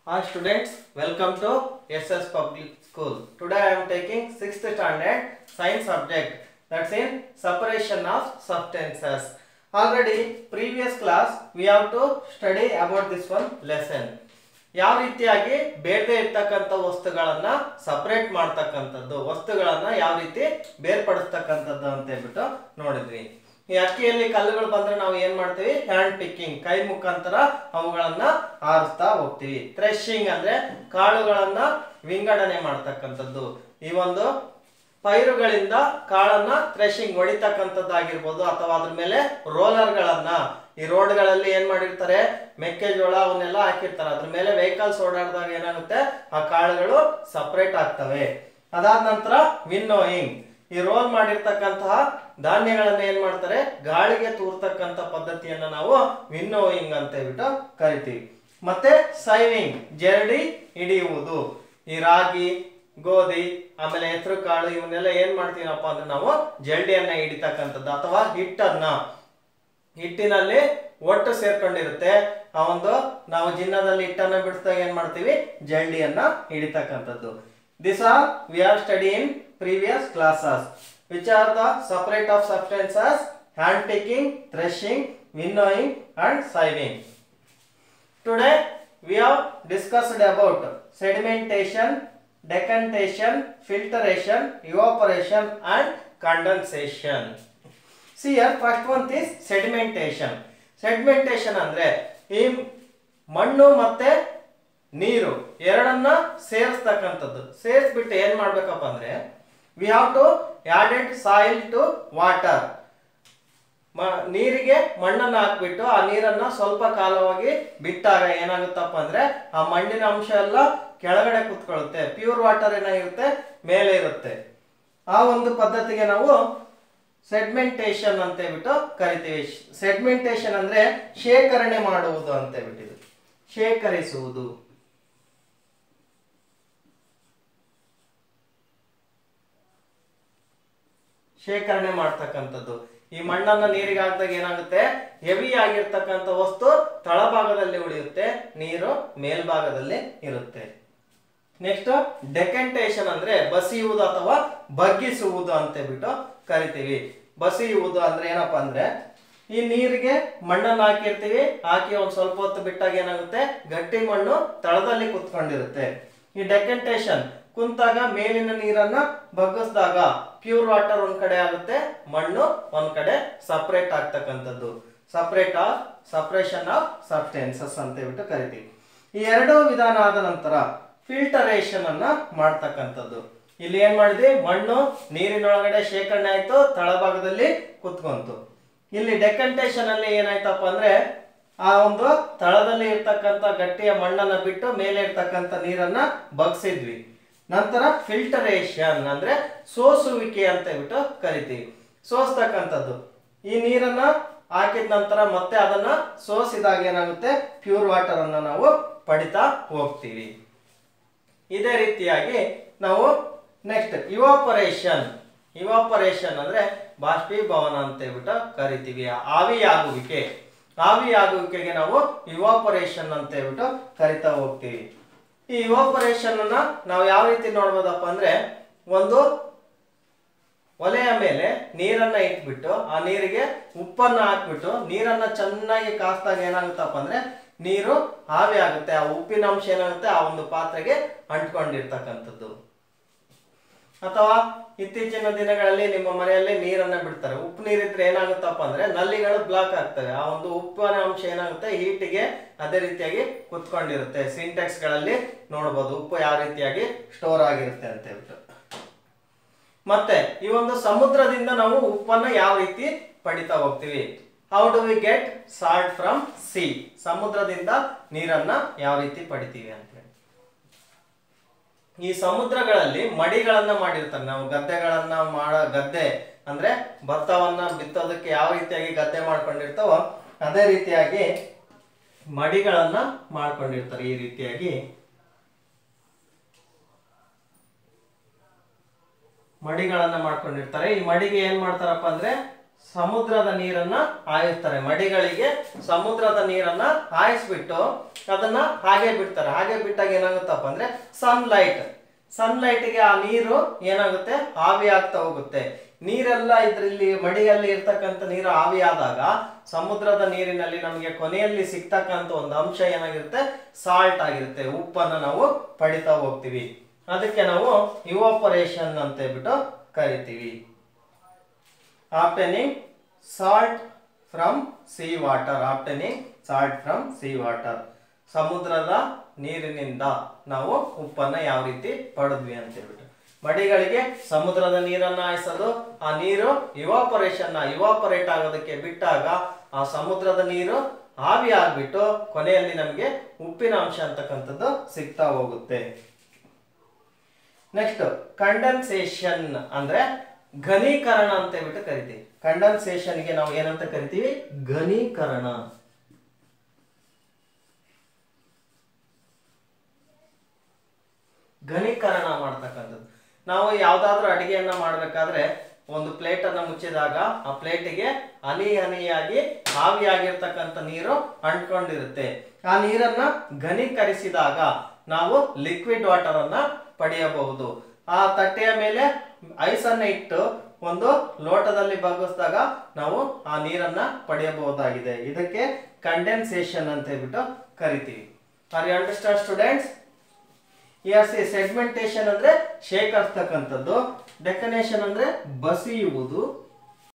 Hi students, welcome to SS Public School. Today I am taking 6th standard science subject that's in separation of substances. Already previous class we have to study about this one lesson. ಯಾವ ರೀತಿಯಾಗಿ ಬೇಡದೆ ಇರ್ತಕ್ಕಂಥ ವಸ್ತುಗಳನ್ನ separate ಮಾಡ್ತಕ್ಕಂಥದ್ದು ವಸ್ತುಗಳನ್ನ ಯಾವ ರೀತಿ ಬೇರ್ಪಡಿಸ್ತಕ್ಕಂಥದ್ದು ಅಂತ ಹೇಳ್ಬಿಟ್ಟು ನೋಡಿದ್ವಿ ಈ ಅಕ್ಕಿಯಲ್ಲಿ ಕಲ್ಲುಗಳು ಬಂದ್ರೆ ನಾವು ಏನ್ ಮಾಡ್ತೀವಿ ಹ್ಯಾಂಡ್ ಪಿಕ್ಕಿಂಗ್ ಕೈ ಮುಖಾಂತರ ಅವುಗಳನ್ನ ಆರಿಸ್ತಾ ಹೋಗ್ತೀವಿ ಥ್ರೆಶಿಂಗ್ ಅಂದ್ರೆ ಕಾಳುಗಳನ್ನ ವಿಂಗಡಣೆ ಮಾಡ್ತಕ್ಕಂಥದ್ದು ಈ ಒಂದು ಪೈರುಗಳಿಂದ ಕಾಳನ್ನ ಥ್ರೆಶಿಂಗ್ ಹೊಡಿತಕ್ಕಂಥದ್ದಾಗಿರ್ಬೋದು ಅಥವಾ ಅದ್ರ ಮೇಲೆ ರೋಲರ್ಗಳನ್ನ ಈ ರೋಡ್ಗಳಲ್ಲಿ ಏನ್ ಮಾಡಿರ್ತಾರೆ ಮೆಕ್ಕೆಜೋಳ ಅವನ್ನೆಲ್ಲ ಹಾಕಿರ್ತಾರೆ ಅದ್ರ ಮೇಲೆ ವೆಹಿಕಲ್ಸ್ ಓಡಾಡಿದಾಗ ಏನಾಗುತ್ತೆ ಆ ಕಾಳುಗಳು ಸಪರೇಟ್ ಆಗ್ತವೆ ಅದಾದ ನಂತರ ವಿನ್ನೋಯಿಂಗ್ ಈ ರೋಲ್ ಮಾಡಿರ್ತಕ್ಕಂತಹ ಧಾನ್ಯಗಳನ್ನ ಏನ್ ಮಾಡ್ತಾರೆ ಗಾಳಿಗೆ ತೂರ್ತಕ್ಕಂಥ ಪದ್ಧತಿಯನ್ನ ನಾವು ವಿನ್ನೋಯಿಂಗ್ ಅಂತ ಹೇಳ್ಬಿಟ್ಟು ಕರಿತೀವಿ ಮತ್ತೆ ಸೈವಿಂಗ್ ಜರಡಿ ಹಿಡಿಯುವುದು ಈ ರಾಗಿ ಗೋಧಿ ಆಮೇಲೆ ಹೆಸರು ಕಾಳು ಇವನ್ನೆಲ್ಲ ಏನ್ ಮಾಡ್ತೀವಪ್ಪ ಅಂದ್ರೆ ನಾವು ಜರಡಿಯನ್ನ ಹಿಡಿತಕ್ಕಂಥದ್ದು ಅಥವಾ ಹಿಟ್ಟನ್ನ ಹಿಟ್ಟಿನಲ್ಲಿ ಒಟ್ಟು ಸೇರ್ಕೊಂಡಿರುತ್ತೆ ಆ ಒಂದು ನಾವು ಜಿನ್ನದಲ್ಲಿ ಹಿಟ್ಟನ್ನ ಬಿಡಿಸಿದಾಗ ಏನ್ ಮಾಡ್ತೀವಿ ಜಲ್ಡಿಯನ್ನ ಹಿಡಿತಕ್ಕಂಥದ್ದು this are we are study in previous classes which are the separate of substances hand picking threshing winnowing and sieving Today we have discussed about sedimentation, decantation, filtration, evaporation and condensation. See here first one is sedimentation. Sedimentation ಅಂದ್ರೆ ಈ ಮಣ್ಣು ಮತ್ತೆ ನೀರು ಎರಡನ್ನ ಸೇರಿಸ್ತಕ್ಕಂಥದ್ದು ಸೇರಿಸ್ಬಿಟ್ಟು ಏನ್ ಮಾಡ್ಬೇಕಪ್ಪ ಅಂದ್ರೆ we have to added soil to water ಮ- ನೀರಿಗೆ ಮಣ್ಣನ್ನು ಹಾಕ್ಬಿಟ್ಟು ಆ ನೀರನ್ನ ಸ್ವಲ್ಪ ಕಾಲವಾಗಿ ಬಿಟ್ಟಾಗ ಏನಾಗುತ್ತಪ್ಪ ಅಂದ್ರೆ ಆ ಮಣ್ಣಿನ ಅಂಶ ಎಲ್ಲ ಕೆಳಗಡೆ ಕುತ್ಕೊಳ್ಳುತ್ತೆ ಪ್ಯೂರ್ ವಾಟರ್ ಏನಾಗಿರುತ್ತೆ ಮೇಲೆ ಇರುತ್ತೆ ಆ ಒಂದು ಪದ್ಧತಿಗೆ ನಾವು ಸೆಡ್ಮೆಂಟೇಶನ್ ಅಂತ ಹೇಳ್ಬಿಟ್ಟು ಕರಿತೀವಿ ಸೆಡ್ಮೆಂಟೇಶನ್ ಅಂದ್ರೆ ಶೇಖರಣೆ ಮಾಡುವುದು ಅಂತ ಹೇಳ್ಬಿಟ್ಟಿದ್ದು ಶೇಖರಿಸುವುದು ಶೇಖರಣೆ ಮಾಡ್ತಕ್ಕಂಥದ್ದು ಈ ಮಣ್ಣನ್ನ ನೀರಿಗೆ ಹಾಕಿದಾಗ ಏನಾಗುತ್ತೆ ಹೆವಿ ಆಗಿರ್ತಕ್ಕಂಥ ವಸ್ತು ತಳಭಾಗದಲ್ಲಿ ಉಳಿಯುತ್ತೆ ನೀರು ಮೇಲ್ಭಾಗದಲ್ಲಿ ಇರುತ್ತೆ ನೆಕ್ಸ್ಟ್ ಡೆಕೆಂಟೇಶನ್ ಅಂದ್ರೆ ಬಸಿಯುವುದು ಅಥವಾ ಬಗ್ಗಿಸುವುದು ಅಂತ ಬಿಟ್ಟು ಕರಿತೀವಿ ಬಸಿಯುವುದು ಅಂದ್ರೆ ಏನಪ್ಪಾ ಅಂದ್ರೆ ಈ ನೀರಿಗೆ ಮಣ್ಣನ್ನು ಹಾಕಿರ್ತೀವಿ ಹಾಕಿ ಒಂದ್ ಸ್ವಲ್ಪ ಹೊತ್ತು ಬಿಟ್ಟಾಗ ಏನಾಗುತ್ತೆ ಗಟ್ಟಿ ಮಣ್ಣು ತಳದಲ್ಲಿ ಕುತ್ಕೊಂಡಿರುತ್ತೆ ಈ ಡೆಕೆಂಟೇಶನ್ ಕುಂತಾಗ ಮೇಲಿನ ನೀರನ್ನ ಬಗ್ಗಿಸಿದಾಗ ಪ್ಯೂರ್ ವಾಟರ್ ಒಂದ್ ಕಡೆ ಆಗುತ್ತೆ ಮಣ್ಣು ಒಂದ್ ಕಡೆ ಸಪರೇಟ್ ಆಗ್ತಕ್ಕಂಥದ್ದು separate of separation of substances ಅಂತ ಹೇಳ್ಬಿಟ್ಟು ಕರಿತೀವಿ ಈ ಎರಡೂ ವಿಧಾನ ಆದ ನಂತರ ಫಿಲ್ಟರೇಷನ್ ಅನ್ನ ಮಾಡ್ತಕ್ಕಂಥದ್ದು ಇಲ್ಲಿ ಏನ್ ಮಾಡಿದ್ವಿ ಮಣ್ಣು ನೀರಿನೊಳಗಡೆ ಶೇಖರಣೆ ಆಯ್ತು ತಳಭಾಗದಲ್ಲಿ ಕುತ್ಕೊಂತು ಇಲ್ಲಿ ಡೆಕಂಟೇಶನ್ ಅಲ್ಲಿ ಏನಾಯ್ತಪ್ಪ ಅಂದ್ರೆ ಆ ಒಂದು ತಳದಲ್ಲಿ ಇರ್ತಕ್ಕಂಥ ಗಟ್ಟಿಯ ಮಣ್ಣನ್ನ ಬಿಟ್ಟು ಮೇಲೆ ಇರ್ತಕ್ಕಂಥ ನೀರನ್ನ ಬಗ್ಸಿದ್ವಿ ನಂತರ ಫಿಲ್ಟರೇಷನ್ ಅಂದ್ರೆ ಸೋಸುವಿಕೆ ಅಂತ ಹೇಳ್ಬಿಟ್ಟು ಕರಿತೀವಿ ಸೋಸ್ತಕ್ಕಂಥದ್ದು ಈ ನೀರನ್ನ ಹಾಕಿದ ನಂತರ ಮತ್ತೆ ಅದನ್ನ ಸೋಸಿದಾಗ ಏನಾಗುತ್ತೆ ಪ್ಯೂರ್ ವಾಟರ್ ಅನ್ನ ನಾವು ಪಡಿತಾ ಹೋಗ್ತೀವಿ ಇದೇ ರೀತಿಯಾಗಿ ನಾವು ನೆಕ್ಸ್ಟ್ ಇವಾಪರೇಷನ್ ಇವಾಪರೇಷನ್ ಅಂದ್ರೆ ಬಾಷ್ಪೀಭವನ ಅಂತ ಹೇಳ್ಬಿಟ್ಟು ಕರಿತೀವಿ ಆವಿಯಾಗುವಿಕೆ ಆವಿಯಾಗುವಿಕೆಗೆ ನಾವು ಇವಾಪರೇಷನ್ ಅಂತ ಹೇಳ್ಬಿಟ್ಟು ಕರಿತಾ ಹೋಗ್ತೀವಿ ಈ ಇವಾಪರೇಷನ್ ಅನ್ನ ನಾವು ಯಾವ ರೀತಿ ನೋಡ್ಬೋದಪ್ಪ ಅಂದ್ರೆ ಒಂದು ಒಲೆಯ ಮೇಲೆ ನೀರನ್ನ ಇಟ್ಬಿಟ್ಟು ಆ ನೀರಿಗೆ ಉಪ್ಪನ್ನ ಹಾಕ್ಬಿಟ್ಟು ನೀರನ್ನ ಚೆನ್ನಾಗಿ ಕಾಸ್ದಾಗ ಏನಾಗುತ್ತಪ್ಪ ಅಂದ್ರೆ ನೀರು ಆವಿ ಆಗುತ್ತೆ ಆ ಉಪ್ಪಿನ ಅಂಶ ಏನಾಗುತ್ತೆ ಆ ಒಂದು ಪಾತ್ರೆಗೆ ಅಂಟ್ಕೊಂಡಿರ್ತಕ್ಕಂಥದ್ದು ಅಥವಾ ಇತ್ತೀಚಿನ ದಿನಗಳಲ್ಲಿ ನಿಮ್ಮ ಮನೆಯಲ್ಲಿ ನೀರನ್ನ ಬಿಡ್ತಾರೆ ಉಪ್ಪು ನೀರಿದ್ರೆ ಏನಾಗುತ್ತಪ್ಪ ಅಂದ್ರೆ ನಲ್ಲಿಗಳು ಬ್ಲಾಕ್ ಆಗ್ತವೆ ಆ ಒಂದು ಉಪ್ಪಿನ ಅಂಶ ಏನಾಗುತ್ತೆ ಹೀಟಿಗೆ ಅದೇ ರೀತಿಯಾಗಿ ಕುತ್ಕೊಂಡಿರುತ್ತೆ ಸಿಂಟೆಕ್ಸ್ ಗಳಲ್ಲಿ ನೋಡಬಹುದು ಉಪ್ಪು ಯಾವ ರೀತಿಯಾಗಿ ಸ್ಟೋರ್ ಆಗಿರುತ್ತೆ ಅಂತ ಹೇಳ್ಬಿಟ್ಟು ಮತ್ತೆ ಈ ಒಂದು ಸಮುದ್ರದಿಂದ ನಾವು ಉಪ್ಪನ್ನ ಯಾವ ರೀತಿ ಪಡಿತಾ ಹೋಗ್ತೀವಿ how do we get salt from sea ಸಮುದ್ರದಿಂದ ನೀರನ್ನ ಯಾವ ರೀತಿ ಪಡಿತೀವಿ ಅಂತ ಹೇಳಿ ಈ ಸಮುದ್ರಗಳಲ್ಲಿ ಮಡಿಗಳನ್ನ ಮಾಡಿರ್ತಾರೆ ನಾವು ಗದ್ದೆಗಳನ್ನ ಮಾಡ ಗದ್ದೆ ಅಂದ್ರೆ ಭತ್ತವನ್ನ ಬಿತ್ತೋದಕ್ಕೆ ಯಾವ ರೀತಿಯಾಗಿ ಗದ್ದೆ ಮಾಡ್ಕೊಂಡಿರ್ತಾವೋ ಅದೇ ರೀತಿಯಾಗಿ ಮಡಿಗಳನ್ನ ಮಾಡ್ಕೊಂಡಿರ್ತಾರೆ ಈ ರೀತಿಯಾಗಿ ಮಡಿಗಳನ್ನ ಮಾಡ್ಕೊಂಡಿರ್ತಾರೆ ಈ ಮಡಿಗೆ ಏನ್ ಮಾಡ್ತಾರಪ್ಪ ಅಂದ್ರೆ ಸಮುದ್ರದ ನೀರನ್ನ ಹಾಯಿಸ್ತಾರೆ ಮಡಿಗಳಿಗೆ ಸಮುದ್ರದ ನೀರನ್ನ ಹಾಯಿಸ್ಬಿಟ್ಟು ಅದನ್ನ ಹಾಗೆ ಬಿಡ್ತಾರೆ ಹಾಗೆ ಬಿಟ್ಟಾಗ ಏನಾಗುತ್ತಪ್ಪ ಅಂದ್ರೆ ಸನ್ಲೈಟ್ ಸನ್ಲೈಟ್ಗೆ ಆ ನೀರು ಏನಾಗುತ್ತೆ ಆವಿ ಆಗ್ತಾ ಹೋಗುತ್ತೆ ನೀರೆಲ್ಲ ಇದ್ರಲ್ಲಿ ಮಡಿಯಲ್ಲಿ ಇರ್ತಕ್ಕಂಥ ನೀರು ಆವಿ ಆದಾಗ ಸಮುದ್ರದ ನೀರಿನಲ್ಲಿ ನಮಗೆ ಕೊನೆಯಲ್ಲಿ ಸಿಗ್ತಕ್ಕಂಥ ಒಂದು ಅಂಶ ಏನಾಗಿರುತ್ತೆ ಸಾಲ್ಟ್ ಆಗಿರುತ್ತೆ ಉಪ್ಪನ್ನ ನಾವು ಪಡಿತಾ ಹೋಗ್ತೀವಿ ಅದಕ್ಕೆ ನಾವು ಇವಾಪರೇಷನ್ ಅಂತ ಹೇಳ್ಬಿಟ್ಟು ಕರಿತೀವಿ obtaining salt from sea water obtaining salt from sea water ಸಮುದ್ರದ ನೀರಿನಿಂದ ನಾವು ಉಪ್ಪನ್ನ ಯಾವ ರೀತಿ ಪಡೆದ್ವಿ ಅಂತ ಹೇಳ್ಬಿಟ್ಟು ಮಡಿಗಳಿಗೆ ಸಮುದ್ರದ ನೀರನ್ನ ಹಾಯಿಸೋದು ಆ ನೀರು ಇವಾಪರೇಷನ್ ಇವಾಪರೇಟ್ ಆಗೋದಕ್ಕೆ ಬಿಟ್ಟಾಗ ಆ ಸಮುದ್ರದ ನೀರು ಆವಿ ಆಗ್ಬಿಟ್ಟು ಕೊನೆಯಲ್ಲಿ ನಮಗೆ ಉಪ್ಪಿನ ಅಂಶ ಅಂತಕ್ಕಂಥದ್ದು ಸಿಗ್ತಾ ಹೋಗುತ್ತೆ ನೆಕ್ಸ್ಟ್ ಕಂಡೆನ್ಸೇಷನ್ ಅಂದ್ರೆ ಘನೀಕರಣ ಅಂತ ಹೇಳ್ಬಿಟ್ಟು ಕರಿತೀವಿ ಕಂಡೆನ್ಸೇಷನ್ ಗೆ ನಾವು ಏನಂತ ಕರಿತೀವಿ ಘನೀಕರಣ ಘನೀಕರಣ ಮಾಡ್ತಕ್ಕಂಥದ್ದು ನಾವು ಯಾವ್ದಾದ್ರೂ ಅಡಿಗೆಯನ್ನ ಮಾಡ್ಬೇಕಾದ್ರೆ ಒಂದು ಪ್ಲೇಟ್ ಅನ್ನ ಮುಚ್ಚಿದಾಗ ಆ ಪ್ಲೇಟಿಗೆ ಹನಿ ಹನಿಯಾಗಿ ಆವಿಯಾಗಿರ್ತಕ್ಕಂಥ ನೀರು ಅಂಟ್ಕೊಂಡಿರುತ್ತೆ ಆ ನೀರನ್ನ ಘನೀಕರಿಸಿದಾಗ ನಾವು ಲಿಕ್ವಿಡ್ ವಾಟರ್ ಅನ್ನ ಪಡೆಯಬಹುದು ಆ ತಟ್ಟೆಯ ಮೇಲೆ ಐಸನ್ನ ಇಟ್ಟು ಒಂದು ಲೋಟದಲ್ಲಿ ಬಗ್ಗಿಸಿದಾಗ ನಾವು ಆ ನೀರನ್ನ ಪಡೆಯಬಹುದಾಗಿದೆ ಇದಕ್ಕೆ ಕಂಡೆನ್ಸೇಷನ್ ಅಂತ ಹೇಳ್ಬಿಟ್ಟು ಕರಿತೀವಿ are you understand students yes segmentation ಅಂದ್ರೆ ಶೇಖರಿಸ್ತಕ್ಕಂಥದ್ದು ಡೆಕನೇಷನ್ ಅಂದ್ರೆ ಬಸಿಯುವುದು